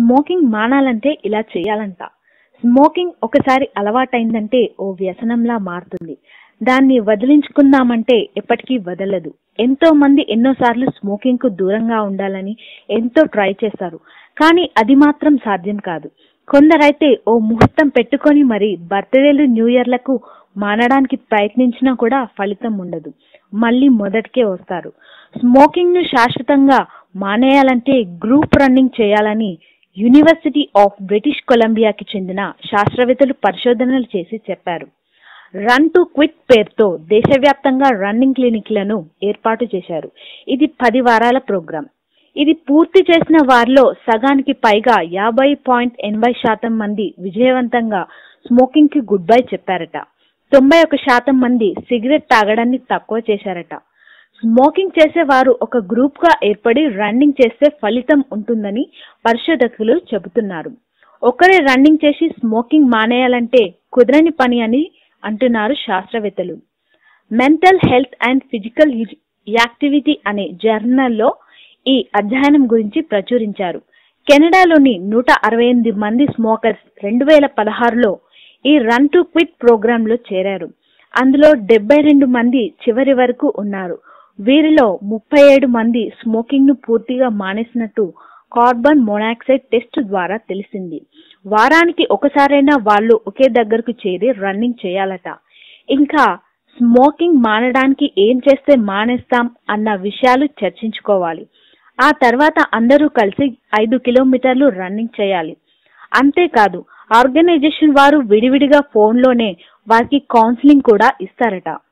smoking మానాలంటే ఇలా చేయాలంట smoking ఒకసారి అలవాటైందంటే ఓ వ్యసనంలా మారుతుంది దాన్ని వదిలించుకుందామంటే ఎప్పటికీ వదలదు ఎంతో మంది ఎన్నోసార్లు స్మోకింగ్ కు దూరంగా ఉండాలని ఎంతో ట్రై చేస్తారు కానీ అది మాత్రం సాధ్యం కాదు కొందరైతే ఓ ముహూర్తం పెట్టుకొని మరి బర్త్డేలు న్యూ ఇయర్లకు మానడానికి ప్రయత్నించినా కూడా ఫలితం ఉండదు మళ్ళీ మొదటికే వస్తారు స్మోకింగ్ ను శాశ్వతంగా మానేయాలంటే గ్రూప్ రన్నింగ్ చేయాలని యూనివర్సిటీ ఆఫ్ బ్రిటిష్ కొలంబియాకి చెందిన శాస్త్రవేత్తలు పరిశోధనలు చేసి చెప్పారు రన్ టు క్విట్ పేరుతో దేశవ్యాప్తంగా రన్నింగ్ క్లినిక్లను ఏర్పాటు చేశారు ఇది పది వారాల ప్రోగ్రాం ఇది పూర్తి చేసిన వారిలో సగానికి పైగా యాభై పాయింట్ ఎనభై శాతం మంది విజయవంతంగా స్మోకింగ్ కి గుడ్ బై చెప్పారట తొంభై ఒక శాతం మంది సిగరెట్ తాగడాన్ని తక్కువ చేశారట స్మోకింగ్ చేసే వారు ఒక గ్రూప్ గా ఏర్పడి రన్నింగ్ చేస్తే ఫలితం ఉంటుందని పరిశోధకులు చెబుతున్నారు ఒకరే రన్నింగ్ చేసి స్మోకింగ్ మానేయాలంటే కుదరని పని అని అంటున్నారు శాస్త్రవేత్తలు mental health and physical activity అనే జర్నల్లో ఈ అధ్యయనం గురించి ప్రచురించారు కెనడాలోని నూట అరవై ఎనిమిది మంది స్మోకర్స్ రెండు వేల పదహారులో ఈ రన్ టు క్విట్ ప్రోగ్రామ్ లో చేరారు అందులో డెబ్బై రెండు మంది చివరి వరకు ఉన్నారు వీరిలో ముప్పై ఏడు మంది స్మోకింగ్ ను పూర్తిగా మానేసినట్టు కార్బన్ మోనాక్సైడ్ టెస్ట్ ద్వారా తెలిసింది వారానికి ఒకసారైనా వాళ్ళు ఒకే దగ్గరకు చేరి రన్నింగ్ చేయాలట ఇంకా స్మోకింగ్ మానడానికి ఏం చేస్తే మానేస్తాం అన్న విషయాలు చర్చించుకోవాలి ఆ తర్వాత అందరూ కలిసి ఐదు కిలోమీటర్లు రన్నింగ్ చేయాలి అంతేకాదు ఆర్గనైజేషన్ వారు విడివిడిగా ఫోన్లోనే వారికి కౌన్సిలింగ్ కూడా ఇస్తారట